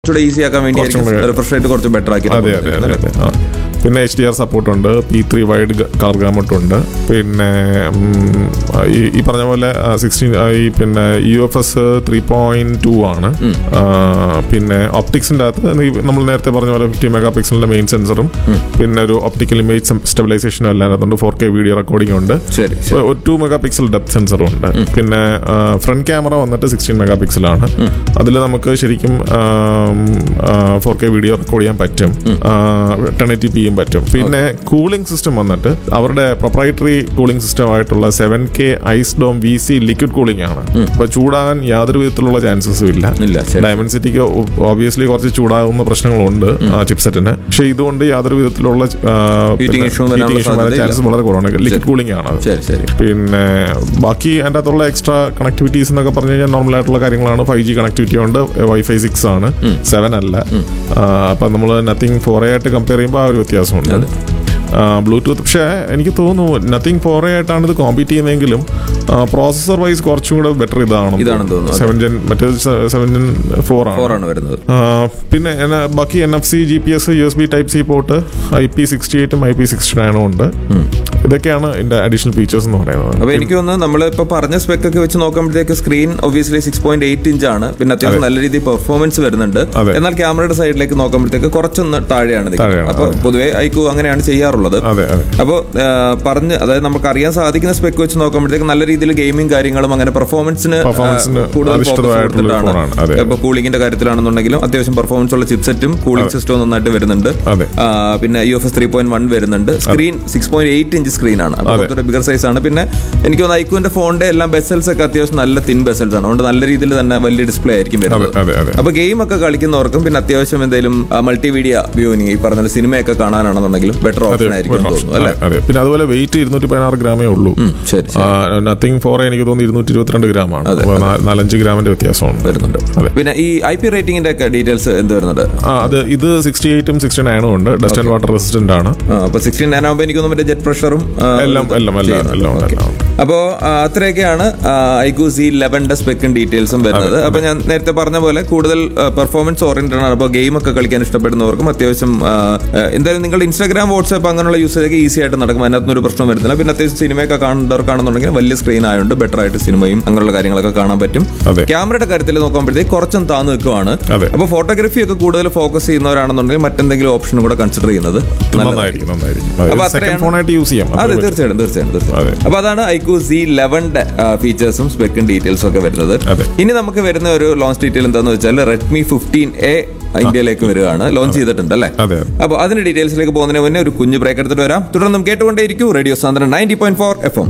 കുറച്ചുകൂടെ ഈസി ആക്കാൻ വേണ്ടി കുറച്ചും കൂടെ- റിഫ്രഷ് റേറ്റ് കുറച്ച് ബെറ്റർ ആക്കി അതെ അതെ അതെ അതെ ആ. പിന്നെ എച്ച് ഡി ആർ സപ്പോർട്ട് ഉണ്ട് P three wide colour gamut ഉണ്ട് പിന്നെ ഉം, ഈ ഈ പറഞ്ഞ പോലെ സിക്സ്റ്റീൻ ഈ പിന്നെ U F S three point two ആണ് ആ, പിന്നെ ഒപ്റ്റിക്സിന്റെ അകത്ത് ഈ നമ്മൾ നേരത്തെ പറഞ്ഞ പോലെ ഫിഫ്റ്റി മെഗാ പിക്സലിന്റെ മെയിൻ സെൻസറും പിന്നെ ഒരു ഒപ്റ്റിക്കൽ ഇമേജ് സ്റ്റെബിലൈസേഷനും എല്ലാം അതിനകത്തുണ്ട് ഫോർ കെ വീഡിയോ റെക്കോർഡിംഗ് ഉണ്ട് ശരി ശരി ഒരു ടു മെഗാ പിക്സൽ ഡെപ്ത് സെൻസറും ഉണ്ട് പിന്നെ ഫ്രണ്ട് ക്യാമറ വന്നിട്ട് സിക്സ്റ്റീൻ മെഗാ പിക്സലാണ് അതിൽ നമുക്ക് ശരിക്കും ഫോർ കെ വീഡിയോ റെക്കോർഡ് ചെയ്യാൻ പറ്റും ടെൻ എയ്റ്റി പിയും പറ്റും പിന്നെ കൂളിംഗ് സിസ്റ്റം വന്നിട്ട് അവരുടെ പ്രൊപ്രൈറ്ററി കൂളിംഗ് സിസ്റ്റം ആയിട്ടുള്ള seven K ice dome V C liquid cooling ആണ് അപ്പൊ ചൂടാകാൻ യാതൊരു വിധത്തിലുള്ള ചാൻസസും ഇല്ല ഇല്ല ശരി ഡയമൻസിറ്റിക്ക് ഓബിയസ്ലി കുറച്ച് ചൂടാകുന്ന പ്രശ്നങ്ങളുണ്ട് ചിപ്സെറ്റിന് പക്ഷെ ഇതുകൊണ്ട് യാതൊരു വിധത്തിലുള്ള Heating issue വരാനുള്ള സാധ്യതയില്ല. ചാൻസസ് വളരെ കുറവാണ് ലിക്വിഡ് കൂളിംഗ് ആണ് അത് ശരി ശരി പിന്നെ ബാക്കി അതിൻ്റെ അകത്തുള്ള എക്സ്ട്രാ കണക്ടിവിറ്റീസ് എന്നൊക്കെ പറഞ്ഞു കഴിഞ്ഞാൽ നോർമൽ ആയിട്ടുള്ള കാര്യങ്ങളാണ് ഫൈവ് ജി കണക്ടിവിറ്റി ഉണ്ട് വൈഫൈ സിക്സ് ആണ് സെവൻ അല്ല ആ, അപ്പൊ നമ്മൾ നത്തിങ് ഫോർ ആയിട്ട് കമ്പയർ ചെയ്യുമ്പോൾ ആ ഒരു വ്യത്യാസമുണ്ട് ബ്ലൂടൂത്ത് പക്ഷേ എനിക്ക് തോന്നുന്നു നത്തിങ് ഫോർ ആയിട്ടാണ് ഇത് കോമ്പീറ്റ് ചെയ്യുന്നതെങ്കിലും പ്രോസസർ വൈസ് കുറച്ചും കൂടെ ബെറ്റർ ഇതാണ് ഇതാണെന്ന് തോന്നുന്നു. സെവൻ ജെൻ മറ്റേ സെവൻ ജെൻ ഫോർ ആണ് ഫോർ ആണ് വരുന്നത് ആ, പിന്നെ എന്ന- ബാക്കി N F C G P S U S B type C port I P sixty എയ്റ്റും ഐ പി സിക്സ്റ്റി നയനും ഉണ്ട് ഇതൊക്കെയാണ് ഇതിന്റെ അഡീഷണൽ ഫീച്ചേഴ്സ് എന്ന് പറയുന്നത് അപ്പൊ എനിക്ക് തോന്നുന്നു നമ്മൾ ഇപ്പൊ പറഞ്ഞ സ്പെക് ഒക്കെ വെച്ച് നോക്കുമ്പോഴത്തേക്ക് screen obviously six point eight inch ആണ് പിന്നെ അത്യാവശ്യം നല്ല രീതിയിൽ പെർഫോമൻസ് വരുന്നുണ്ട് അതെ. എന്നാൽ ക്യാമറയുടെ സൈഡിലേക്ക് നോക്കുമ്പോഴത്തേക്ക് കുറച്ചൊന്ന് താഴെയാണ് നിൽക്കുന്നത്. താഴെയാണ്, അപ്പൊ പൊതുവെ ഐക്കു അങ്ങനെയാണ് ചെയ്യാറുള്ളത് അതെ അതെ അപ്പോൾ പറഞ്ഞ് അതായത് നമുക്ക് അറിയാൻ സാധിക്കുന്ന സ്പെക് വെച്ച് നോക്കുമ്പോഴത്തേക്ക് നല്ല രീതിയിൽ ഗെയിമിംഗ് കാര്യങ്ങളും അങ്ങനെ പെർഫോമൻസിന് Performance-ന് അധിഷ്ഠിതമായിട്ടുള്ള ഒരു ഫോണാണ്. അതെ. ഇപ്പൊ കൂളിംഗിന്റെ കാര്യത്തിലാണെന്നുണ്ടെങ്കിലും അത്യാവശ്യം പെർഫോമൻസ് ഉള്ള ചിപ്സെറ്റും കൂളിംഗ് സിസ്റ്റവും നന്നായിട്ട് വരുന്നുണ്ട് അതെ. ആ, പിന്നെ U F S three point one വരുന്നുണ്ട് screen six point eight inch screen ആണ് അപ്പൊ അതെ. കുറച്ചുകൂടെ ബിഗർ സൈസ് ആണ് പിന്നെ എനിക്ക് തോന്നുന്നു ഐക്യുവിന്റെ ഫോണിന്റെ എല്ലാം ബെസൽസ് ഒക്കെ അത്യാവശ്യം നല്ല തിൻ ബെസൽസ് ആണ് അതുകൊണ്ട് നല്ല രീതിയിൽ തന്നെ വലിയ ഡിസ്പ്ലേ ആയിരിക്കും അതെ വരുന്നത് അതെ അതെ അപ്പൊ ഗെയിം ഒക്കെ കളിക്കുന്നവർക്കും പിന്നെ അത്യാവശ്യം എന്തെങ്കിലും മൾട്ടിമീഡിയ വ്യൂവിങ് ഈ പറഞ്ഞ പോലെ സിനിമയൊക്കെ കാണാനാണെന്നുണ്ടെങ്കിലും ബെറ്റർ അതെ ഓപ്ഷൻ ആയിരിക്കും എന്ന് തോന്നുന്നു അല്ലെ അതെ പിന്നെ അതുപോലെ വെയിറ്റ് ഇരുന്നൂറ്റി പതിനാറ് ഗ്രാമേ ഉള്ളൂ ശരി ശരി. നത്തിങ് ഫോർ എനിക്ക് തോന്നുന്നു ഇരുന്നൂറ്റി ഇരുപത്തിരണ്ട് ഗ്രാമാണ് അപ്പൊ നാ- നാലഞ്ച് ഗ്രാമിന്റെ വ്യത്യാസമുണ്ട് വരുന്നുണ്ട് അതെ പിന്നെ ഈ ഐ പി റേറ്റിംഗിന്റെ ഒക്കെ ഡീറ്റെയിൽസ് എന്ത് വരുന്നത് ആ അത് ഇത് സിക്സ്റ്റി എയ്റ്റും സിക്സ്റ്റി നയനും ഉണ്ട് ഡസ്റ്റ് ആൻഡ് വാട്ടർ റെസിസ്റ്റന്റ് ആണ് ആ, അപ്പൊ സിക്സ്റ്റീൻ നയൻ ആകുമ്പോൾ എനിക്ക് തോന്നുന്നു മറ്റേ ജെറ്റ് പ്രഷറും എല്ലാം എല്ലാം എല്ലാം എല്ലാം ഉണ്ട്, എല്ലാം ഉണ്ട്. അപ്പോ ആ, അത്രയൊക്കെയാണ് ഐക്യു സി ലെവന്റെ സ്പെക്കും ഡീറ്റെയിൽസും വരുന്നത് അപ്പൊ ഞാൻ നേരത്തെ പറഞ്ഞ പോലെ കൂടുതൽ പെർഫോമൻസ് ഓറിയന്റഡ് ആണ് അപ്പോൾ ഗെയിം ഒക്കെ കളിക്കാൻ ഇഷ്ടപ്പെടുന്നവർക്കും അത്യാവശ്യം ആ, ആ, എന്തായാലും നിങ്ങളുടെ ഇൻസ്റ്റാഗ്രാം വാട്സ്ആപ്പ് അങ്ങനെയുള്ള യൂസേജ് ഈസി ആയിട്ട് നടക്കും അതിനകത്തൊന്നും ഒരു പ്രശ്നം വരുന്നില്ല പിന്നെ അത്യാവശ്യം സിനിമയൊക്കെ കാണുന്നവർക്കാണെന്നുണ്ടെങ്കിൽ വലിയ സ്ക്രീൻ ആയതുകൊണ്ട് ബെറ്റർ ആയിട്ട് സിനിമയും അങ്ങനെയുള്ള കാര്യങ്ങളൊക്കെ കാണാൻ പറ്റും അതെ. ക്യാമറയുടെ കാര്യത്തിൽ നോക്കുമ്പോഴത്തേക്ക് കുറച്ചും താന്ന് നിൽക്കുവാണ് അതെ. അപ്പോൾ ഫോട്ടോഗ്രാഫി ഒക്കെ കൂടുതൽ ഫോക്കസ് ചെയ്യുന്നവരാണെന്നുണ്ടെങ്കിൽ മറ്റെന്തെങ്കിലും ഓപ്ഷനും കൂടെ കൺസിഡർ ചെയ്യുന്നത് നല്ലതായിരിക്കും നന്നായിരിക്കും നന്നായിരിക്കും അപ്പൊ സെക്കൻഡ് അത്രയാണ്. ഫോണായിട്ട് യൂസ് ചെയ്യാം അതെ അത്രേ പറ്റൂ. തീർച്ചയായിട്ടും തീർച്ചയായിട്ടും അതെ. തീർച്ചയായിട്ടും അപ്പൊ അതാണ് ഐക്യു സി ലെവന്റെ ഫീച്ചേഴ്സും സ്പെക്കും ഡീറ്റെയിൽസും ഒക്കെ വരുന്നത് അതെ. ഇനി നമുക്ക് വരുന്ന ഒരു ലോഞ്ച് ഡീറ്റെയിൽ എന്താന്ന് വെച്ചാൽ റെഡ്മി ഫിഫ്റ്റീൻ എ ഇന്ത്യയിലേക്ക് വരികയാണ് ലോഞ്ച് ചെയ്തിട്ടുണ്ട് അല്ലേ അതെ. അപ്പോൾ അതിന്റെ ഡീറ്റെയിൽസിലേക്ക് പോകുന്നതിന് മുന്നേ ഒരു കുഞ്ഞു ബ്രേക്ക് എടുത്തിട്ട് വരാം തുടർന്നും കേട്ടുകൊണ്ടേയിരിക്കും radio Sandran ninety point four F M